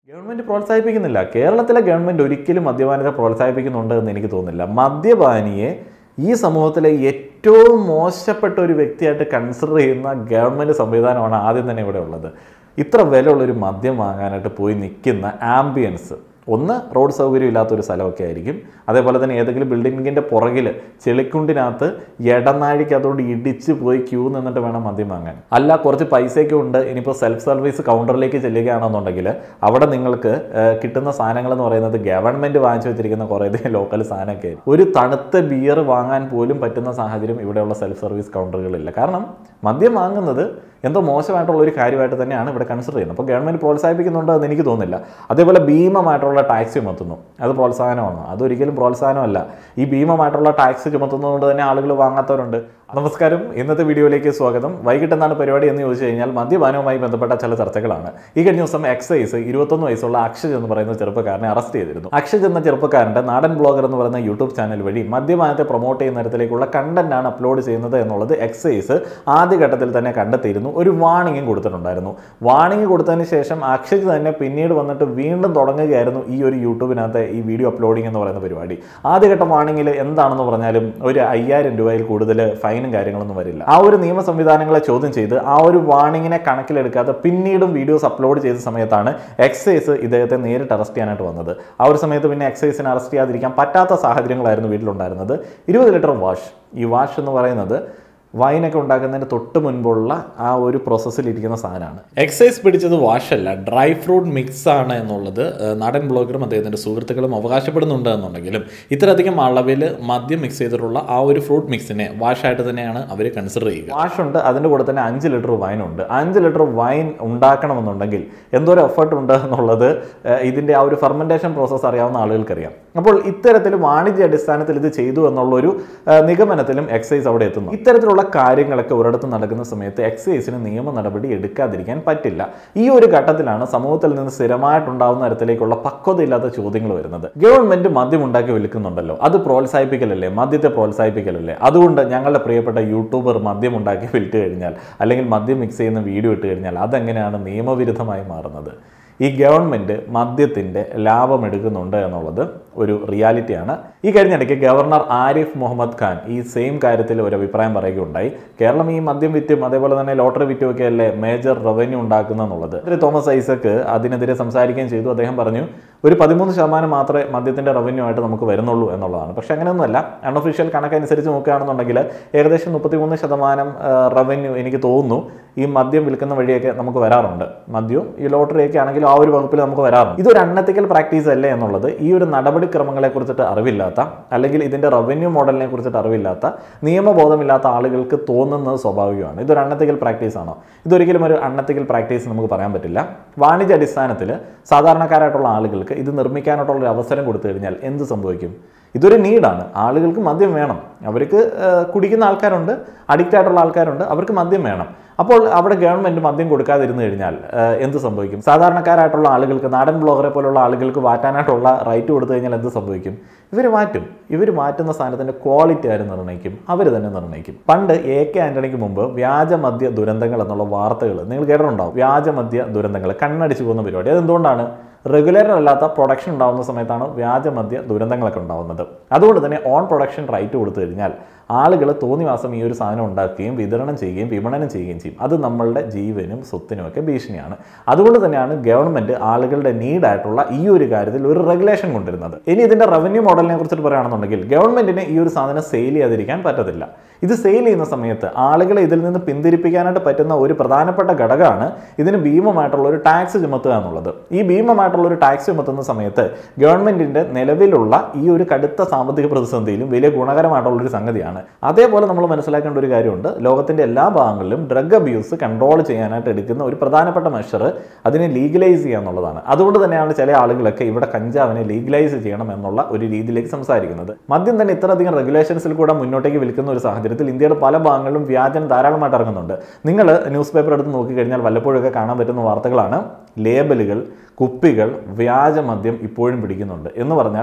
Government പ്രോത്സാഹിപ്പിക്കുന്നില്ല കേരളത്തിലെ government ഒരിക്കലും മദ്യപാനത്തെ പ്രോത്സാഹിപ്പിക്കുന്നുണ്ട് എന്ന് എനിക്ക് തോന്നുന്നില്ല മദ്യപാനിയെ ഈ സമൂഹത്തിലെ ഏറ്റവും മോശപ്പെട്ട ഒരു വ്യക്തിയായിട്ട് കൺസിഡർ ചെയ്യുന്ന ഗവൺമെന്റ് സംവിധാനമാണ് ആദ്യം തന്നെ ഇവിടെ ഉള്ളത് ഇത്ര വിലയുള്ളൊരു മദ്യം വാങ്ങാനായിട്ട് പോയി നിൽക്കുന്ന ആംബിയൻസ് ഒന്ന് റോഡ് സൗകര്യം ഇല്ലാത്തൊരു സ്ഥലമൊക്കെ ആയിരിക്കും അതേപോലെ തന്നെ ഏതെങ്കിലും ബിൽഡിങ്ങിൻ്റെ പുറകിൽ ചെളിക്കുണ്ടിനകത്ത് ഇടനാഴിക്ക് അതോട് ഇടിച്ച് പോയി ക്യൂ നിന്നിട്ട് വേണം മദ്യം വാങ്ങാൻ അല്ല കുറച്ച് പൈസയൊക്കെ ഉണ്ട് ഇനിയിപ്പോൾ സെൽഫ് സർവീസ് കൗണ്ടറിലേക്ക് ചെല്ലുകയാണെന്നുണ്ടെങ്കിൽ അവിടെ നിങ്ങൾക്ക് ഏഹ്, കിട്ടുന്ന സാധനങ്ങൾ എന്ന് പറയുന്നത് ഗവൺമെൻറ് വാങ്ങിച്ചു വെച്ചിരിക്കുന്ന കുറേ ലോക്കൽ സാധനമൊക്കെ ആയിരിക്കും. ഒരു തണുത്ത ബിയർ വാങ്ങാൻ പോലും പറ്റുന്ന സാഹചര്യം ഇവിടെയുള്ള സെൽഫ് സർവീസ് കൗണ്ടറുകളില്ല കാരണം മദ്യം വാങ്ങുന്നത് എന്തോ മോശമായിട്ടുള്ള ഒരു കാര്യമായിട്ട് തന്നെയാണ് ഇവിടെ കൺസിഡർ ചെയ്യുന്നത് അപ്പോൾ ഗവൺമെൻറ് പ്രോത്സാഹിപ്പിക്കുന്നുണ്ടോ എന്ന് എനിക്ക് തോന്നുന്നില്ല അതേപോലെ ഭീമമായിട്ടുള്ള ടാക്സ് ചുമത്തുന്നു അത് പ്രോത്സാഹനമാണ് അതൊരിക്കലും പ്രോത്സാഹനമല്ല ഈ ഭീമമായിട്ടുള്ള ടാക്സ് ചുമത്തുന്നതുകൊണ്ട് തന്നെ ആളുകൾ വാങ്ങാത്തവരുണ്ട് നമസ്കാരം ഇന്നത്തെ വീഡിയോയിലേക്ക് സ്വാഗതം വൈകിട്ട് എന്താണ് പരിപാടി എന്ന് ചോദിച്ചു കഴിഞ്ഞാൽ മദ്യപാനവുമായി ബന്ധപ്പെട്ട ചില ചർച്ചകളാണ് ഈ കഴിഞ്ഞ ദിവസം എക്സൈസ് ഇരുപത്തൊന്ന് വയസ്സുള്ള അക്ഷയ് എന്ന് പറയുന്ന ചെറുപ്പക്കാരനെ അറസ്റ്റ് ചെയ്തിരുന്നു അക്ഷയ് എന്ന ചെറുപ്പക്കാരന്റെ നാടൻ ബ്ലോഗർ എന്ന് പറയുന്ന യൂട്യൂബ് ചാനൽ വഴി മദ്യപാനത്തെ പ്രൊമോട്ട് ചെയ്യുന്ന തരത്തിലേക്കുള്ള കണ്ടന്റ് ആണ് അപ്ലോഡ് ചെയ്യുന്നത് എന്നുള്ളത് എക്സൈസ് ആദ്യഘട്ടത്തിൽ തന്നെ കണ്ടെത്തിയിരുന്നു ഒരു വാണിംഗും കൊടുത്തിട്ടുണ്ടായിരുന്നു വാണിംഗ് കൊടുത്തതിന് ശേഷം അക്ഷയ് തന്നെ പിന്നീട് വന്നിട്ട് വീണ്ടും തുടങ്ങുകയായിരുന്നു ഈ ഒരു യൂട്യൂബിനകത്തെ ഈ വീഡിയോ അപ്ലോഡിംഗ് എന്ന് പറയുന്ന പരിപാടി ആദ്യഘട്ട വാണിംഗിൽ എന്താണെന്ന് പറഞ്ഞാലും ഒരു അയ്യായിരം രൂപയിൽ കൂടുതൽ ഫൈനും കാര്യങ്ങളൊന്നും വരില്ല ആ ഒരു നിയമ സംവിധാനങ്ങളെ ചോദ്യം ചെയ്ത് ആ ഒരു വാണിങ്ങിനെ കണക്കിലെടുക്കാതെ പിന്നീടും വീഡിയോസ് അപ്ലോഡ് ചെയ്ത സമയത്താണ് എക്സൈസ് ഇദ്ദേഹത്തെ നേരിട്ട് അറസ്റ്റ് ചെയ്യാനായിട്ട് വന്നത് ആ ഒരു സമയത്ത് പിന്നെ എക്സൈസിനെ അറസ്റ്റ് ചെയ്യാതിരിക്കാൻ പറ്റാത്ത സാഹചര്യങ്ങളായിരുന്നു വീട്ടിലുണ്ടായിരുന്നത് ഇരുപത് ലിറ്റർ വാഷ് ഈ വാഷ് എന്ന് പറയുന്നത് വൈനൊക്കെ ഉണ്ടാക്കുന്നതിന് തൊട്ട് മുൻപുള്ള ആ ഒരു പ്രോസസ്സിൽ ഇരിക്കുന്ന സാധനമാണ് എക്സൈസ് പിടിച്ചത് വാഷല്ല ഡ്രൈ ഫ്രൂട്ട് മിക്സ് ആണ് എന്നുള്ളത് ഏഹ്, നാടൻ ബ്ലോഗറും അദ്ദേഹത്തിൻ്റെ സുഹൃത്തുക്കളും അവകാശപ്പെടുന്നുണ്ട് എന്നുണ്ടെങ്കിലും ഇത്രയധികം അളവിൽ മദ്യം മിക്സ് ചെയ്തിട്ടുള്ള ആ ഒരു ഫ്രൂട്ട് മിക്സിനെ വാഷായിട്ട് തന്നെയാണ് അവർ കൺസിഡർ ചെയ്യുക വാഷ് ഉണ്ട് അതിൻ്റെ കൂടെ തന്നെ അഞ്ച് ലിറ്റർ വൈൻ ഉണ്ട് അഞ്ച് ലിറ്റർ വൈൻ ഉണ്ടാക്കണമെന്നുണ്ടെങ്കിൽ എന്തോരം എഫർട്ട് ഉണ്ട് എന്നുള്ളത് ഏഹ്, ഇതിൻ്റെ ആ ഒരു ഫെർമെൻറ്റേഷൻ പ്രോസസ്സ് അറിയാവുന്ന ആളുകൾക്കറിയാം അപ്പോൾ ഇത്തരത്തിൽ വാണിജ്യ അടിസ്ഥാനത്തിൽ ഇത് ചെയ്തു എന്നുള്ളൊരു ഏഹ്, നിഗമനത്തിലും എക്സൈസ് അവിടെ എത്തുന്നു ഇത്തരത്തിലുള്ള കാര്യങ്ങളൊക്കെ ഒരിടത്ത് നടക്കുന്ന സമയത്ത് എക്സൈസിന് നിയമ നടപടി എടുക്കാതിരിക്കാൻ പറ്റില്ല ഈ ഒരു ഘട്ടത്തിലാണ് സമൂഹത്തിൽ നിന്ന് സ്ഥിരമായിട്ടുണ്ടാവുന്ന തരത്തിലേക്കുള്ള പക്വതയില്ലാത്ത ചോദ്യങ്ങൾ വരുന്നത് ഗവൺമെന്റ് മദ്യം ഉണ്ടാക്കി വിൽക്കുന്നുണ്ടല്ലോ അത് പ്രോത്സാഹിപ്പിക്കലല്ലേ മദ്യത്തെ പ്രോത്സാഹിപ്പിക്കലല്ലേ അതുകൊണ്ട് ഞങ്ങളുടെ പ്രിയപ്പെട്ട യൂട്യൂബർ മദ്യം ഉണ്ടാക്കി വിൽറ്റ് കഴിഞ്ഞാൽ അല്ലെങ്കിൽ മദ്യം മിക്സ് ചെയ്യുന്ന വീഡിയോ ഇട്ട് കഴിഞ്ഞാൽ അതെങ്ങനെയാണ് നിയമവിരുദ്ധമായി മാറുന്നത് ഈ ഗവൺമെൻറ് മദ്യത്തിൻ്റെ ലാഭം എടുക്കുന്നുണ്ട് എന്നുള്ളത് ഒരു റിയാലിറ്റിയാണ് ഈ കഴിഞ്ഞിടയ്ക്ക് ഗവർണർ ആരിഫ് മുഹമ്മദ് ഖാൻ ഈ സെയിം കാര്യത്തിൽ ഒരു അഭിപ്രായം പറയുകയുണ്ടായി കേരളം ഈ മദ്യം വിറ്റും അതേപോലെ തന്നെ ലോട്ടറി വിറ്റും ഒക്കെ അല്ലേ മേജർ റവന്യൂ ഉണ്ടാക്കുന്നെന്നുള്ളത് ഇതിൽ തോമസ് ഐസക്ക് അതിനെതിരെ സംസാരിക്കുകയും ചെയ്തു അദ്ദേഹം പറഞ്ഞു ഒരു പതിമൂന്ന് ശതമാനം മാത്രമേ മദ്യത്തിൻ്റെ റവന്യൂ ആയിട്ട് നമുക്ക് വരുന്നുള്ളൂ എന്നുള്ളതാണ് പക്ഷെ അങ്ങനെയൊന്നുമല്ല അൺഒഫീഷ്യൽ കണക്കനുസരിച്ച് നോക്കുകയാണെന്നുണ്ടെങ്കിൽ ഏകദേശം മുപ്പത്തിമൂന്ന് ശതമാനം റവന്യൂ എനിക്ക് തോന്നുന്നു ഈ മദ്യം വിൽക്കുന്ന വഴിയൊക്കെ നമുക്ക് വരാറുണ്ട് മദ്യവും ഈ ലോട്ടറിയൊക്കെ ആണെങ്കിലും ആ ഒരു വകുപ്പിൽ നമുക്ക് വരാറുണ്ട് ഇതൊരു അൺഎത്തിക്കൽ പ്രാക്ടീസ് അല്ലേ എന്നുള്ളത് ഈ ഒരു നടപടിക്രമങ്ങളെ കുറിച്ചിട്ട് അറിവില്ലാത്ത അല്ലെങ്കിൽ ഇതിന്റെ റവന്യൂ മോഡലിനെ കുറിച്ചിട്ട് അറിവില്ലാത്ത നിയമബോധമില്ലാത്ത ആളുകൾക്ക് തോന്നുന്നത് സ്വാഭാവികമാണ് ഇതൊരു അൺഎത്തിക്കൽ പ്രാക്ടീസ് ആണോ ഇതൊരിക്കലും ഒരു അൺഎത്തിക്കൽ പ്രാക്ടീസ് നമുക്ക് പറയാൻ പറ്റില്ല വാണിജ്യ അടിസ്ഥാനത്തിൽ സാധാരണക്കാരായിട്ടുള്ള ആളുകൾക്ക് ഇത് നിർമ്മിക്കാനായിട്ടുള്ള ഒരു അവസരം കൊടുത്തു കഴിഞ്ഞാൽ എന്ത് സംഭവിക്കും ഇതൊരു നീഡാണ് ആളുകൾക്ക് മദ്യം വേണം അവർക്ക് ആ, കുടിക്കുന്ന ആൾക്കാരുണ്ട് അഡിക്റ്റ് ആയിട്ടുള്ള ആൾക്കാരുണ്ട് അവർക്ക് മദ്യം വേണം അപ്പോൾ അവിടെ ഗവൺമെന്റ് മദ്യം കൊടുക്കാതിരുന്നു കഴിഞ്ഞാൽ ആ, എന്ത് സംഭവിക്കും സാധാരണക്കാരായിട്ടുള്ള ആളുകൾക്ക് നാടൻ ബ്ലോഗറെ പോലുള്ള ആളുകൾക്ക് മാറ്റാനായിട്ടുള്ള റൈറ്റ് കൊടുത്തു കഴിഞ്ഞാൽ എന്ത് സംഭവിക്കും ഇവർ മാറ്റും ഇവർ മാറ്റുന്ന സാധനത്തിന്റെ ക്വാളിറ്റി ആര് നിർണ്ണയിക്കും അവർ തന്നെ നിർണ്ണയിക്കും പണ്ട് എ കെ ആന്റണിക്ക് മുമ്പ് വ്യാജമദ്യ ദുരന്തങ്ങൾ എന്നുള്ള വാർത്തകൾ നിങ്ങൾ കേട്ടിട്ടുണ്ടാവും വ്യാജമദ്യ ദുരന്തങ്ങൾ കണ്ണടിച്ചു പോകുന്ന പരിപാടി അതെന്തുകൊണ്ടാണ് റെഗുലർ അല്ലാത്ത പ്രൊഡക്ഷൻ ഉണ്ടാകുന്ന സമയത്താണ് വ്യാജമദ്യ ദുരന്തങ്ങളൊക്കെ ഉണ്ടാകുന്നത് അതുകൊണ്ട് തന്നെ ഓൺ പ്രൊഡക്ഷൻ റൈറ്റ് കൊടുത്തു കഴിഞ്ഞാൽ ആളുകൾ തോന്നിവാസം ഈ ഒരു സാധനം ഉണ്ടാക്കുകയും വിതരണം ചെയ്യുകയും വിപണനം ചെയ്യുകയും ചെയ്യും അത് നമ്മളുടെ ജീവനും സ്വത്തിനും ഒക്കെ ഭീഷണിയാണ് അതുകൊണ്ട് തന്നെയാണ് ഗവൺമെന്റ് ആളുകളുടെ നീഡായിട്ടുള്ള ഈ ഒരു കാര്യത്തിൽ ഒരു റെഗുലേഷൻ കൊണ്ടുവരുന്നത് ഇനി ഇതിന്റെ റവന്യൂ മോഡലിനെ കുറിച്ചിട്ട് പറയുകയാണെന്നുണ്ടെങ്കിൽ ഗവൺമെന്റിന് ഈ ഒരു സാധനം സെയിൽ ചെയ്യാതിരിക്കാൻ പറ്റത്തില്ല ഇത് സെയിൽ ചെയ്യുന്ന സമയത്ത് ആളുകളെ ഇതിൽ നിന്ന് പിന്തിരിപ്പിക്കാനായിട്ട് പറ്റുന്ന ഒരു പ്രധാനപ്പെട്ട ഘടകമാണ് ഇതിന് ഭീമമായിട്ടുള്ള ഒരു ടാക്സ് ചുമത്തുക എന്നുള്ളത് ഈ ഭീമമായിട്ടുള്ള ഒരു ടാക്സ് ചുമത്തുന്ന സമയത്ത് ഗവൺമെന്റിന്റെ നിലവിലുള്ള ഈ ഒരു കടുത്ത സാമ്പത്തിക പ്രതിസന്ധിയിലും വലിയ ഗുണകരമായിട്ടുള്ള ഒരു സംഗതിയാണ് അതേപോലെ നമ്മൾ മനസ്സിലാക്കേണ്ട ഒരു കാര്യമുണ്ട് ലോകത്തിന്റെ എല്ലാ ഭാഗങ്ങളിലും ഡ്രഗ് അബ്യൂസ് കൺട്രോൾ ചെയ്യാനായിട്ട് എടുക്കുന്ന ഒരു പ്രധാനപ്പെട്ട മെഷർ അതിനെ ലീഗലൈസ് ചെയ്യുക എന്നുള്ളതാണ് അതുകൊണ്ട് തന്നെയാണ് ചില ആളുകളൊക്കെ ഇവിടെ കഞ്ചാവിനെ ലീഗലൈസ് ചെയ്യണം എന്നുള്ള ഒരു രീതിയിലേക്ക് സംസാരിക്കുന്നത് മദ്യം തന്നെ ഇത്രയധികം റെഗുലേഷൻസിൽ കൂടെ മുന്നോട്ടേക്ക് വിൽക്കുന്ന ഒരു സാഹചര്യത്തിൽ ഇന്ത്യയുടെ പല ഭാഗങ്ങളിലും വ്യാജനം ധാരാളമായിട്ട് ഇറങ്ങുന്നുണ്ട് നിങ്ങൾ ന്യൂസ് പേപ്പർ എടുത്ത് നോക്കിക്കഴിഞ്ഞാൽ വല്ലപ്പോഴൊക്കെ കാണാൻ പറ്റുന്ന വാർത്തകളാണ് ലേബലുകൾ കുപ്പികൾ വ്യാജമദ്യം ഇപ്പോഴും പിടിക്കുന്നുണ്ട് എന്ന് പറഞ്ഞാൽ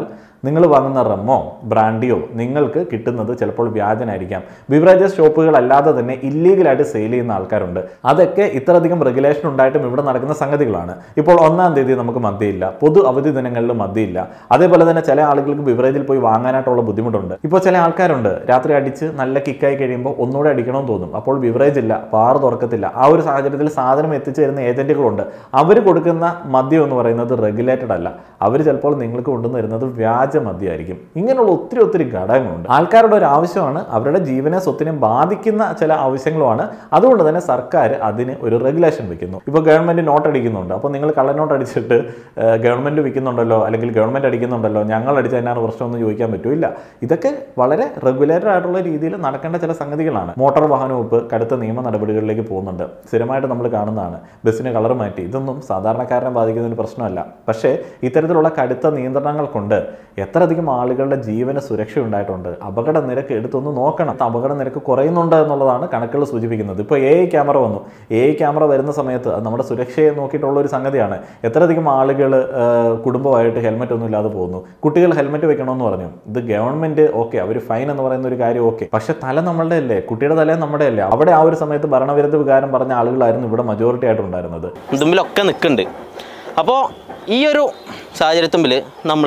നിങ്ങൾ വാങ്ങുന്ന റമ്മോ ബ്രാൻഡിയോ നിങ്ങൾക്ക് കിട്ടുന്നത് ചിലപ്പോൾ വ്യാജനായിരിക്കാം ബിവറേജസ് ഷോപ്പുകൾ അല്ലാതെ തന്നെ ഇല്ലീഗലായിട്ട് സെയിൽ ചെയ്യുന്ന ആൾക്കാരുണ്ട് അതൊക്കെ ഇത്രയധികം റെഗുലേഷൻ ഉണ്ടായിട്ടും ഇവിടെ നടക്കുന്ന സംഗതികളാണ് ഇപ്പോൾ ഒന്നാം തീയതി നമുക്ക് മദ്യമില്ല പൊതു അവധി ദിനങ്ങളിൽ മദ്യമില്ല അതേപോലെ തന്നെ ചില ആളുകൾക്ക് ബിവറേജിൽ പോയി വാങ്ങാനായിട്ടുള്ള ബുദ്ധിമുട്ടുണ്ട് ഇപ്പോൾ ചില ആൾക്കാരുണ്ട് രാത്രി അടിച്ച് നല്ല കിക്കായി കഴിയുമ്പോൾ ഒന്നുകൂടെ അടിക്കണമെന്ന് തോന്നും അപ്പോൾ ബിവറേജ് ഇല്ല ബാർ തുറക്കത്തില്ല ആ ഒരു സാഹചര്യത്തിൽ സാധനം എത്തിച്ചു തരുന്ന ഏജന്റുകളുണ്ട് അവർ കൊടുക്കുന്ന മദ്യം എന്ന് പറയുന്നത് റെഗുലേറ്റഡ് അല്ല അവർ ചിലപ്പോൾ നിങ്ങൾക്ക് കൊണ്ടുവന്ന് തരുന്നത് വ്യാജ മദ്യമായിരിക്കും ഇങ്ങനെയുള്ള ഒത്തിരി ഒത്തിരി ഘടകങ്ങളുണ്ട് ആൾക്കാരുടെ ഒരു ആവശ്യമാണ് അവരുടെ ജീവനെ സ്വത്തിനെ ബാധിക്കുന്ന ചില ആവശ്യങ്ങളുമാണ് അതുകൊണ്ട് തന്നെ സർക്കാർ അതിന് ഒരു റെഗുലേഷൻ വെക്കുന്നു ഇപ്പോൾ ഗവൺമെന്റ് നോട്ട് അടിക്കുന്നുണ്ട് അപ്പോൾ നിങ്ങൾ കള്ളനോട്ട് അടിച്ചിട്ട് ഗവൺമെന്റ് വിൽക്കുന്നുണ്ടല്ലോ അല്ലെങ്കിൽ ഗവൺമെന്റ് അടിക്കുന്നുണ്ടല്ലോ ഞങ്ങൾ അടിച്ച എന്നാണ് പ്രശ്നമൊന്നും ചോദിക്കാൻ പറ്റില്ല ഇതൊക്കെ വളരെ റെഗുലേറ്റഡ് ആയിട്ടുള്ള രീതിയിൽ നടക്കേണ്ട ചില സംഗതികളാണ് മോട്ടോർ വാഹന വകുപ്പ് കടുത്ത നിയമ നടപടികളിലേക്ക് പോകുന്നുണ്ട് സ്ഥിരമായിട്ട് നമ്മൾ കാണുന്നതാണ് ബസ്സിന് കളർ മാറ്റി ഇതൊന്നും സാധാരണക്കാരനെ ബാധിക്കുന്ന ഒരു പ്രശ്നമല്ല പക്ഷേ ഇത്തരത്തിലുള്ള കടുത്ത നിയന്ത്രണങ്ങൾ കൊണ്ട് എത്രയധികം ആളുകളുടെ ജീവന സുരക്ഷ ഉണ്ടായിട്ടുണ്ട് അപകട നിരക്ക് എടുത്തൊന്ന് നോക്കണം അപകട നിരക്ക് കുറയുന്നുണ്ട് എന്നുള്ളതാണ് കണക്കുകൾ സൂചിപ്പിക്കുന്നത് ഇപ്പോൾ എ ഐ ക്യാമറ വന്നു എ ഐ ക്യാമറ വരുന്ന സമയത്ത് അത് നമ്മുടെ സുരക്ഷയെ നോക്കിയിട്ടുള്ള ഒരു സംഗതിയാണ് എത്രയധികം ആളുകൾ കുടുംബമായിട്ട് ഹെൽമെറ്റ് ഒന്നും ഇല്ലാതെ പോകുന്നു കുട്ടികൾ ഹെൽമെറ്റ് വെക്കണമെന്ന് പറഞ്ഞു ഇത് ഗവൺമെന്റ് ഓക്കെ അവർ ഫൈൻ എന്ന് പറയുന്ന ഒരു കാര്യം ഓക്കെ പക്ഷെ തല നമ്മളുടെ അല്ലേ കുട്ടിയുടെ തല നമ്മുടെ അല്ലേ അവിടെ ആ ഒരു സമയത്ത് ഭരണവിരുദ്ധ വികാരം പറഞ്ഞ ആളുകളായിരുന്നു ഇവിടെ മജോറിറ്റി ആയിട്ട് ഉണ്ടായിരുന്നത് ഇതുമ്പിലൊക്കെ നിൽക്കുന്നുണ്ട് അപ്പോൾ ഈ ഒരു സാഹചര്യത്തുമ്പിൽ നമ്മൾ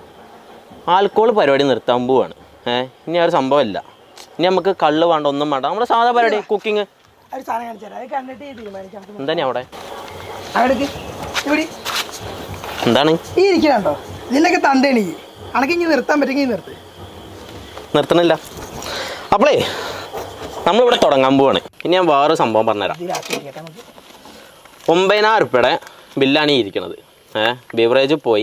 ആൽക്കോൾ പരിപാടി നിർത്താൻ പോവാണ് ഏഹ് ഇനി ആ ഒരു സംഭവമല്ല ഇനി നമുക്ക് കള്ള് വേണ്ട ഒന്നും വേണ്ട നമ്മുടെ സാധാ പരിപാടി കുക്കിംഗ് ഒരു സാധനം കാണിച്ചു തരാം അത് കണ്ടിട്ട് തീരുമാനിക്കാം നമുക്ക് എന്താണ് അവിടെ അവിടേക്ക് ഇവിടെ എന്താണ് ഈ ഇരിക്കണോ നിന്നൊക്കെ തണ്ടേണി അണക്ക് ഇനി നിർത്താൻ പറ്റുമെങ്കിൽ നിർത്ത് നിർത്തണില്ല അപ്പോളേ നമ്മളിവിടെ തുടങ്ങാൻ പോവാണ് ഇനി ഞാൻ വേറെ സംഭവം പറഞ്ഞുതരാം ഇതിലാക്കി ഇരിക്കട്ടെ നമുക്ക് ഒമ്പതിനായിരം ഉറുപ്പിയുടെ ബില്ലാണ് ഈ ഇരിക്കുന്നത് ഏഹ് ബിവറേജ് പോയി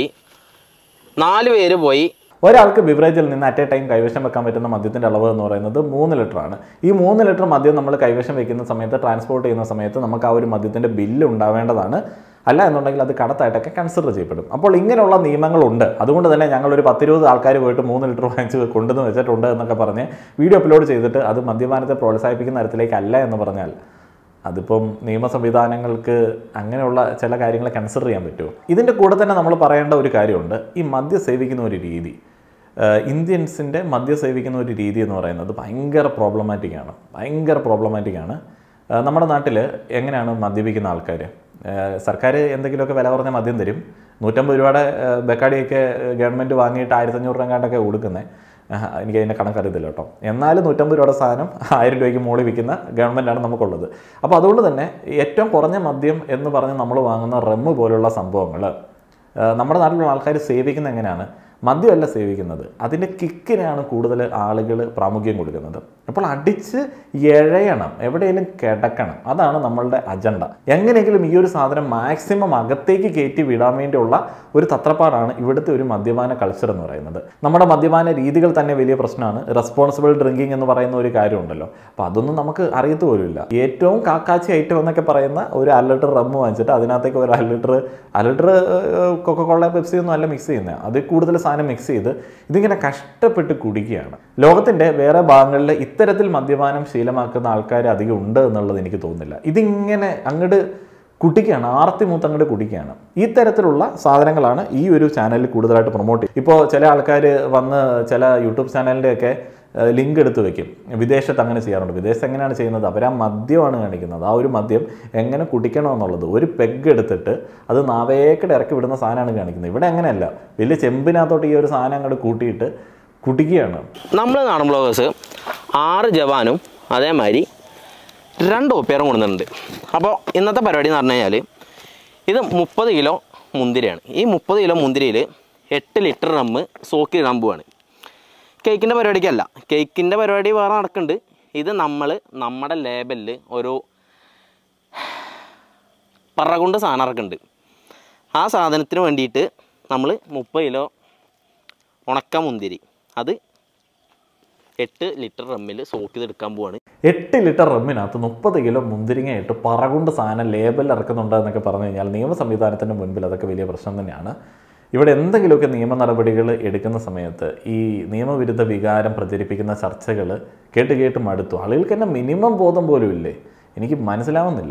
നാല് പേര് പോയി ഒരാൾക്ക് ബിവറേജിൽ നിന്ന് അറ്റ് എ ടൈം കൈവശം വെക്കാൻ പറ്റുന്ന മദ്യത്തിൻ്റെ അളവ് എന്ന് പറയുന്നത് മൂന്ന് ലിറ്റർ ആണ് ഈ മൂന്ന് ലിറ്റർ മദ്യം നമ്മൾ കൈവശം വെക്കുന്ന സമയത്ത് ട്രാൻസ്പോർട്ട് ചെയ്യുന്ന സമയത്ത് നമുക്ക് ആ ഒരു മദ്യത്തിൻ്റെ ബില്ല് ഉണ്ടാവേണ്ടതാണ് അല്ല എന്നുണ്ടെങ്കിൽ അത് കടത്തായിട്ടൊക്കെ കൺസിഡർ ചെയ്യപ്പെടും അപ്പോൾ ഇങ്ങനെയുള്ള നിയമങ്ങളുണ്ട് അതുകൊണ്ട് തന്നെ ഞങ്ങളൊരു പത്തിരുപത് ആൾക്കാർ പോയിട്ട് മൂന്ന് ലിറ്റർ വാങ്ങിച്ച് കൊണ്ടുവന്ന് വെച്ചിട്ടുണ്ട് എന്നൊക്കെ പറഞ്ഞ് വീഡിയോ അപ്ലോഡ് ചെയ്തിട്ട് അത് മദ്യപാനത്തെ പ്രോത്സാഹിപ്പിക്കുന്ന തരത്തിലേക്കല്ല എന്ന് പറഞ്ഞാൽ അതിപ്പം നിയമ സംവിധാനങ്ങൾക്ക് അങ്ങനെയുള്ള ചില കാര്യങ്ങൾ കൺസിഡർ ചെയ്യാൻ പറ്റുമോ ഇതിൻ്റെ കൂടെ തന്നെ നമ്മൾ പറയേണ്ട ഒരു കാര്യമുണ്ട് ഈ മദ്യം സേവിക്കുന്ന ഒരു രീതി ഏഹ് ഇന്ത്യൻസിൻ്റെ മദ്യം സേവിക്കുന്ന ഒരു രീതി എന്ന് പറയുന്നത് ഭയങ്കര പ്രോബ്ലമാറ്റിക് ആണ് ഭയങ്കര പ്രോബ്ലമാറ്റിക് ആണ് ഏഹ് നമ്മുടെ നാട്ടിൽ എങ്ങനെയാണ് മദ്യപിക്കുന്ന ആൾക്കാർ സർക്കാർ എന്തെങ്കിലുമൊക്കെ വില കുറഞ്ഞ മദ്യം തരും നൂറ്റമ്പത് രൂപയുടെ ഏഹ് ബെക്കാടിയൊക്കെ ഗവൺമെൻറ് വാങ്ങിയിട്ട് ആയിരത്തഞ്ഞൂറ് രൂപ കണ്ടൊക്കെ കൊടുക്കുന്നത് ആഹ് എനിക്ക് അതിൻ്റെ കണക്കറിയത്തില്ല കേട്ടോ എന്നാലും നൂറ്റമ്പത് രൂപയുടെ സാധനം ആയിരം രൂപയ്ക്ക് മുകളിൽ വിൽക്കുന്ന ഗവൺമെൻറ്റാണ് നമുക്കുള്ളത് അപ്പോൾ അതുകൊണ്ട് തന്നെ ഏറ്റവും കുറഞ്ഞ മദ്യം എന്ന് പറഞ്ഞ് നമ്മൾ വാങ്ങുന്ന റമ്മ് പോലുള്ള സംഭവങ്ങൾ നമ്മുടെ നാട്ടിലുള്ള ആൾക്കാർ സേവിക്കുന്നത് എങ്ങനെയാണ് മദ്യമല്ല സേവിക്കുന്നത് അതിൻ്റെ കിക്കിനാണ് കൂടുതൽ ആളുകൾ പ്രാമുഖ്യം കൊടുക്കുന്നത് അപ്പോൾ അടിച്ച് എഴയണം എവിടെയെങ്കിലും കിടക്കണം അതാണ് നമ്മളുടെ അജണ്ട എങ്ങനെയെങ്കിലും ഈ ഒരു സാധനം മാക്സിമം അകത്തേക്ക് കയറ്റി വിടാൻ വേണ്ടിയുള്ള ഒരു തത്രപ്പാടാണ് ഇവിടുത്തെ ഒരു മദ്യപാന കൾച്ചർ എന്ന് പറയുന്നത് നമ്മുടെ മദ്യപാന രീതികൾ തന്നെ വലിയ പ്രശ്നമാണ് റെസ്പോൺസിബിൾ ഡ്രിങ്കിങ് എന്ന് പറയുന്ന ഒരു കാര്യമുണ്ടല്ലോ അപ്പോൾ അതൊന്നും നമുക്ക് അറിയത്ത് പോലുമില്ല ഏറ്റവും കാക്കാച്ചി ഐറ്റം എന്നൊക്കെ പറയുന്ന ഒരു അര ലിറ്റർ റമ്മ് വാങ്ങിച്ചിട്ട് അതിനകത്തേക്ക് ഒരു അര ലിറ്റർ അര ലിറ്റർ കൊക്കക്കോള പെപ്സി ഒന്നും അല്ല മിക്സ് ചെയ്യുന്നത് അതിൽ കൂടുതൽ സാധനം മിക്സ് ചെയ്ത് ഇതിങ്ങനെ കഷ്ടപ്പെട്ട് കുടിക്കുകയാണ് ലോകത്തിൻ്റെ വേറെ ഭാഗങ്ങളിൽ ഇത്തരത്തിൽ മദ്യപാനം ശീലമാക്കുന്ന ആൾക്കാർ അധികം ഉണ്ട് എന്നുള്ളത് എനിക്ക് തോന്നുന്നില്ല ഇതിങ്ങനെ അങ്ങോട്ട് കുട്ടിക്കാണ് ആർത്തി മൂത്ത് അങ്ങോട്ട് കുടിക്കുകയാണ് ഈ തരത്തിലുള്ള സാധനങ്ങളാണ് ഈ ഒരു ചാനലിൽ കൂടുതലായിട്ട് പ്രൊമോട്ട് ചെയ്യും ഇപ്പോൾ ചില ആൾക്കാർ വന്ന് ചില യൂട്യൂബ് ചാനലിൻ്റെയൊക്കെ ലിങ്ക് എടുത്ത് വെക്കും വിദേശത്ത് അങ്ങനെ ചെയ്യാറുണ്ട് വിദേശത്ത് എങ്ങനെയാണ് ചെയ്യുന്നത് അവർ ആ മദ്യമാണ് കാണിക്കുന്നത് ആ ഒരു മദ്യം എങ്ങനെ കുടിക്കണമെന്നുള്ളത് ഒരു പെഗ് എടുത്തിട്ട് അത് നാവേക്കടെ ഇറക്കി വിടുന്ന സാധനമാണ് കാണിക്കുന്നത് ഇവിടെ അങ്ങനെയല്ല വലിയ ചെമ്പിനകത്തോട്ട് ഈ ഒരു സാധനം അങ്ങോട്ട് കൂട്ടിയിട്ട് കുടിക്കുകയാണ് നമ്മൾ നാടൻ ബ്ലോഗേഴ്സ് ആറ് ജവാനും അതേമാതിരി രണ്ട് ഒപ്പേറും കൊടുക്കുന്നുണ്ട് അപ്പോൾ ഇന്നത്തെ പരിപാടി എന്ന് പറഞ്ഞു കഴിഞ്ഞാൽ ഇത് മുപ്പത് കിലോ മുന്തിരിയാണ് ഈ മുപ്പത് കിലോ മുന്തിരിയിൽ എട്ട് ലിറ്റർ റമ്മ് സോക്കി ഇടാൻ പോവാണ് കേക്കിൻ്റെ പരിപാടിക്കല്ല കേക്കിൻ്റെ പരിപാടി വേറെ നടക്കുന്നുണ്ട് ഇത് നമ്മൾ നമ്മുടെ ലേബലിൽ ഒരു പറകൊണ്ട് സാധനം ഇറക്കുന്നുണ്ട് ആ സാധനത്തിന് വേണ്ടിയിട്ട് നമ്മൾ മുപ്പത് കിലോ ഉണക്ക മുന്തിരി അത് എട്ട് ലിറ്റർ റമ്മിൽ സോക്ക് ചെയ്തെടുക്കാൻ പോവാണ് എട്ട് ലിറ്റർ റമ്മിനകത്ത് മുപ്പത് കിലോ മുന്തിരിങ്ങ ഇട്ട് പറകൊണ്ട് സാധനം ലേബൽ ഇറക്കുന്നുണ്ട് എന്നൊക്കെ പറഞ്ഞു കഴിഞ്ഞാൽ നിയമ സംവിധാനത്തിൻ്റെ മുൻപിൽ അതൊക്കെ വലിയ പ്രശ്നം തന്നെയാണ് ഇവിടെ എന്തെങ്കിലുമൊക്കെ നിയമ നടപടികൾ എടുക്കുന്ന സമയത്ത് ഈ നിയമവിരുദ്ധ വികാരം പ്രചരിപ്പിക്കുന്ന ചർച്ചകൾ കേട്ട് കേട്ട് മടുത്തു ആളുകൾക്ക് തന്നെ മിനിമം ബോധം പോലും ഇല്ലേ എനിക്ക് മനസ്സിലാവുന്നില്ല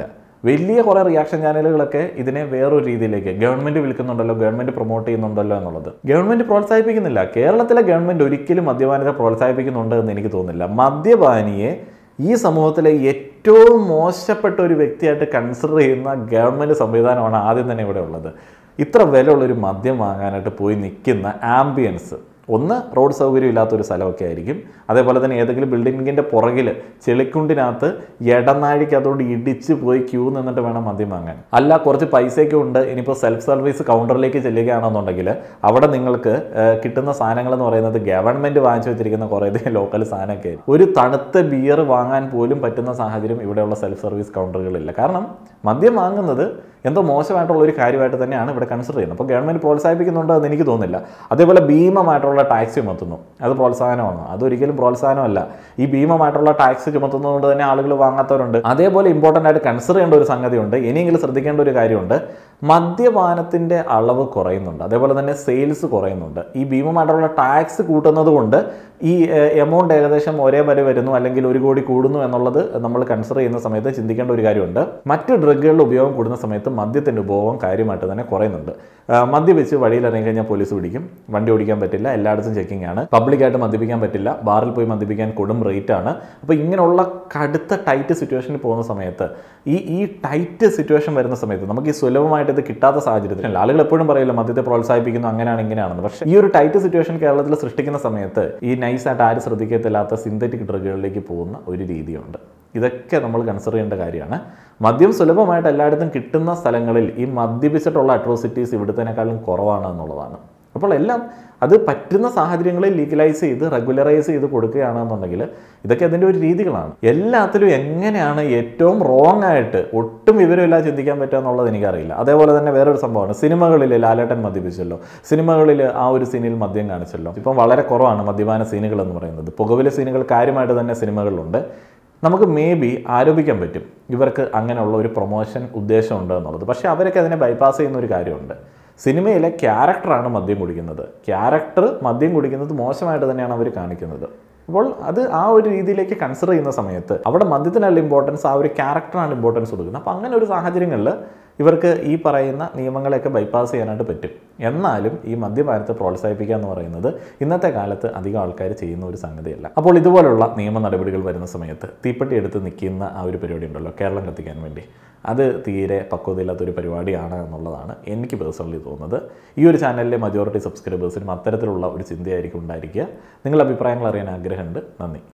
വലിയ കുറേ റിയാക്ഷൻ ചാനലുകളൊക്കെ ഇതിനെ വേറൊരു രീതിയിലേക്ക് ഗവൺമെന്റ് വിൽക്കുന്നുണ്ടല്ലോ ഗവൺമെന്റ് പ്രൊമോട്ട് ചെയ്യുന്നുണ്ടല്ലോ എന്നുള്ളത് ഗവൺമെന്റ് പ്രോത്സാഹിപ്പിക്കുന്നില്ല കേരളത്തിലെ ഗവൺമെന്റ് ഒരിക്കലും മദ്യപാനത്തെ പ്രോത്സാഹിപ്പിക്കുന്നുണ്ട് എന്ന് എനിക്ക് തോന്നുന്നില്ല മദ്യപാനിയെ ഈ സമൂഹത്തിലെ ഏറ്റവും മോശപ്പെട്ട ഒരു വ്യക്തിയായിട്ട് കൺസിഡർ ചെയ്യുന്ന ഗവൺമെന്റ് സംവിധാനമാണ് ആദ്യം തന്നെ ഇവിടെ ഉള്ളത് ഇത്ര വിലയുള്ളൊരു മദ്യം വാങ്ങാനായിട്ട് പോയി നിൽക്കുന്ന ആംബിയൻസ് ഒന്ന് റോഡ് സൗകര്യം ഇല്ലാത്തൊരു സ്ഥലമൊക്കെ ആയിരിക്കും അതേപോലെ തന്നെ ഏതെങ്കിലും ബിൽഡിങ്ങിൻ്റെ പുറകിൽ ചെളിക്കുണ്ടിനകത്ത് ഇടനാഴിക്ക് അതോട് ഇടിച്ച് പോയി ക്യൂ നിന്നിട്ട് വേണം മദ്യം വാങ്ങാൻ അല്ല കുറച്ച് പൈസയൊക്കെ ഉണ്ട് ഇനിയിപ്പോൾ സെൽഫ് സർവീസ് കൗണ്ടറിലേക്ക് ചെല്ലുകയാണെന്നുണ്ടെങ്കിൽ അവിടെ നിങ്ങൾക്ക് ഏഹ്, കിട്ടുന്ന സാധനങ്ങൾ എന്ന് പറയുന്നത് ഗവൺമെൻറ് വാങ്ങിച്ചു വെച്ചിരിക്കുന്ന കുറേ ലോക്കൽ സാധനമൊക്കെ ആയിരിക്കും. ഒരു തണുത്ത ബിയർ വാങ്ങാൻ പോലും പറ്റുന്ന സാഹചര്യം ഇവിടെയുള്ള സെൽഫ് സർവീസ് കൗണ്ടറുകളില്ല കാരണം മദ്യം വാങ്ങുന്നത് എന്തോ മോശമായിട്ടുള്ള ഒരു കാര്യമായിട്ട് തന്നെയാണ് ഇവിടെ കൺസിഡർ ചെയ്യുന്നത് അപ്പോൾ ഗവൺമെൻറ് പ്രോത്സാഹിപ്പിക്കുന്നുണ്ടോ എന്ന് എനിക്ക് തോന്നുന്നില്ല അതേപോലെ ഭീമമായിട്ടുള്ള ടാക്സ് ചുമത്തുന്നു അത് പ്രോത്സാഹനമാണ് അതൊരിക്കലും പ്രോത്സാഹനമല്ല ഈ ഭീമമായിട്ടുള്ള ടാക്സ് ചുമത്തുന്നതുകൊണ്ട് തന്നെ ആളുകൾ വാങ്ങാത്തവരുണ്ട് അതേപോലെ ഇമ്പോർട്ടൻ്റ് ആയിട്ട് കൺസിഡർ ചെയ്യേണ്ട ഒരു സംഗതിയുണ്ട് ഇനിയെങ്കിലും ശ്രദ്ധിക്കേണ്ട ഒരു കാര്യമുണ്ട് മദ്യപാനത്തിൻ്റെ അളവ് കുറയുന്നുണ്ട് അതേപോലെ തന്നെ സെയിൽസ് കുറയുന്നുണ്ട് ഈ ഭീമമായിട്ടുള്ള ടാക്സ് കൂട്ടുന്നത് കൊണ്ട് ഈ എമൗണ്ട് ഏകദേശം ഒരേ വരെ വരുന്നു അല്ലെങ്കിൽ ഒരു കോടി കൂടുന്നു എന്നുള്ളത് നമ്മൾ കൺസിഡർ ചെയ്യുന്ന സമയത്ത് ചിന്തിക്കേണ്ട ഒരു കാര്യമുണ്ട് മറ്റ് ഡ്രഗുകളുടെ ഉപയോഗം കൂടുന്ന സമയത്ത് മദ്യത്തിൻ്റെ ഉപയോഗം കാര്യമായിട്ട് തന്നെ കുറയുന്നുണ്ട് ആ, മദ്യപിച്ച് വഴിയിൽ ഇറങ്ങി കഴിഞ്ഞാൽ പോലീസ് പിടിക്കും വണ്ടി ഓടിക്കാൻ പറ്റില്ല എല്ലായിടത്തും ചെക്കിംഗ് ആണ് പബ്ലിക്കായിട്ട് മദ്യപിക്കാൻ പറ്റില്ല ബാറിൽ പോയി മദ്യപിക്കാൻ കൊടും റേറ്റ് ആണ് അപ്പോൾ ഇങ്ങനെയുള്ള കടുത്ത ടൈറ്റ് സിറ്റുവേഷനിൽ പോകുന്ന സമയത്ത് ഈ ഈ ടൈറ്റ് സിറ്റുവേഷൻ വരുന്ന സമയത്ത് നമുക്ക് ഈ സുലഭമായിട്ട് ഇത് കിട്ടാത്ത സാഹചര്യത്തിൽ ആളുകൾ എപ്പോഴും പറയില്ല മദ്യത്തെ പ്രോത്സാഹിപ്പിക്കുന്നു അങ്ങനെയാണ് ഇങ്ങനെയാണെന്ന് പക്ഷേ ഈ ഒരു ടൈറ്റ് സിറ്റുവേഷൻ കേരളത്തിൽ സൃഷ്ടിക്കുന്ന സമയത്ത് ഈ നൈസായിട്ട് ആരും ശ്രദ്ധിക്കത്തില്ലാത്ത സിന്തറ്റിക് ഡ്രഗുകളിലേക്ക് പോകുന്ന ഒരു രീതിയുണ്ട് ഇതൊക്കെ നമ്മൾ കൺസിഡർ ചെയ്യേണ്ട കാര്യമാണ് മദ്യം സുലഭമായിട്ട് എല്ലായിടത്തും കിട്ടുന്ന സ്ഥലങ്ങളിൽ ഈ മദ്യപിച്ചിട്ടുള്ള അട്രോസിറ്റീസ് ഇവിടുത്തേക്കാളും കുറവാണ് എന്നുള്ളതാണ് അപ്പോൾ എല്ലാം അത് പറ്റുന്ന സാഹചര്യങ്ങളിൽ ലീഗലൈസ് ചെയ്ത് റെഗുലറൈസ് ചെയ്ത് കൊടുക്കുകയാണെന്നുണ്ടെങ്കിൽ ഇതൊക്കെ അതിൻ്റെ ഒരു രീതികളാണ് എല്ലാത്തിലും എങ്ങനെയാണ് ഏറ്റവും റോങ് ആയിട്ട് ഒട്ടും വിവരമില്ലാതെ ചിന്തിക്കാൻ പറ്റുക എന്നുള്ളത് എനിക്കറിയില്ല അതേപോലെ തന്നെ വേറൊരു സംഭവമാണ് സിനിമകളിൽ ലാലേട്ടൻ മദ്യപിച്ചല്ലോ സിനിമകളിൽ ആ ഒരു സീനിൽ മദ്യം കാണിച്ചല്ലോ ഇപ്പം വളരെ കുറവാണ് മദ്യപാന സീനുകൾ എന്ന് പറയുന്നത് പുകവില സീനുകൾ കാര്യമായിട്ട് തന്നെ സിനിമകളിലുണ്ട് നമുക്ക് മേ ബി ആരോപിക്കാൻ പറ്റും ഇവർക്ക് അങ്ങനെയുള്ള ഒരു പ്രൊമോഷൻ ഉദ്ദേശമുണ്ട് എന്നുള്ളത് പക്ഷേ അവരൊക്കെ അതിനെ ബൈപ്പാസ് ചെയ്യുന്ന ഒരു കാര്യമുണ്ട് സിനിമയിലെ ക്യാരക്ടറാണ് മദ്യം കുടിക്കുന്നത് ക്യാരക്ടർ മദ്യം കുടിക്കുന്നത് മോശമായിട്ട് തന്നെയാണ് അവർ കാണിക്കുന്നത് അപ്പോൾ അത് ആ ഒരു രീതിയിലേക്ക് കൺസിഡർ ചെയ്യുന്ന സമയത്ത് അവിടെ മദ്യത്തിനല്ല ഇമ്പോർട്ടൻസ് ആ ഒരു ക്യാരക്ടറാണ് ഇമ്പോർട്ടൻസ് കൊടുക്കുന്നത് അപ്പോൾ അങ്ങനെ ഒരു സാഹചര്യങ്ങളിൽ ഇവർക്ക് ഈ പറയുന്ന നിയമങ്ങളെയൊക്കെ ബൈപ്പാസ് ചെയ്യാനായിട്ട് പറ്റും എന്നാലും ഈ മദ്യപാനത്തെ പ്രോത്സാഹിപ്പിക്കുക എന്ന് പറയുന്നത് ഇന്നത്തെ കാലത്ത് അധികം ആൾക്കാർ ചെയ്യുന്ന ഒരു സംഗതിയല്ല അപ്പോൾ ഇതുപോലുള്ള നിയമ നടപടികൾ വരുന്ന സമയത്ത് തീപ്പെട്ടി എടുത്ത് നിൽക്കുന്ന ആ ഒരു പരിപാടി ഉണ്ടല്ലോ കേരളം കത്തിക്കാൻ വേണ്ടി അത് തീരെ പക്വതയില്ലാത്തൊരു പരിപാടിയാണ് എന്നുള്ളതാണ് എനിക്ക് പേഴ്സണലി തോന്നുന്നത് ഈ ഒരു ചാനലിലെ മജോറിറ്റി സബ്സ്ക്രൈബേഴ്സിനും അത്തരത്തിലുള്ള ഒരു ചിന്തയായിരിക്കും ഉണ്ടായിരിക്കുക നിങ്ങളുടെ അഭിപ്രായങ്ങൾ അറിയാൻ ആഗ്രഹമുണ്ട് നന്ദി